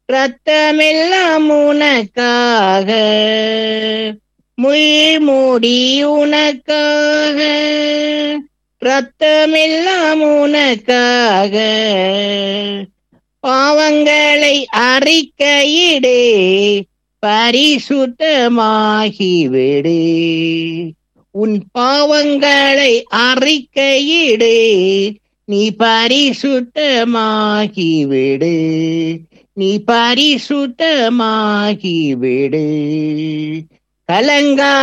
ரத்தமெல்லாம் உனக்காக முள்மூடி உனக்காக ரத்தமெல்லாம் உனக்காக பாவங்களை அறிக்கையிடே பரிசுத்தமாகிவிடு உன் பாவங்களை அறிக்கையிடு நீ பரிசுத்தமாகிவிடு நீ பரிசுத்தமாகிவிடு கலங்கா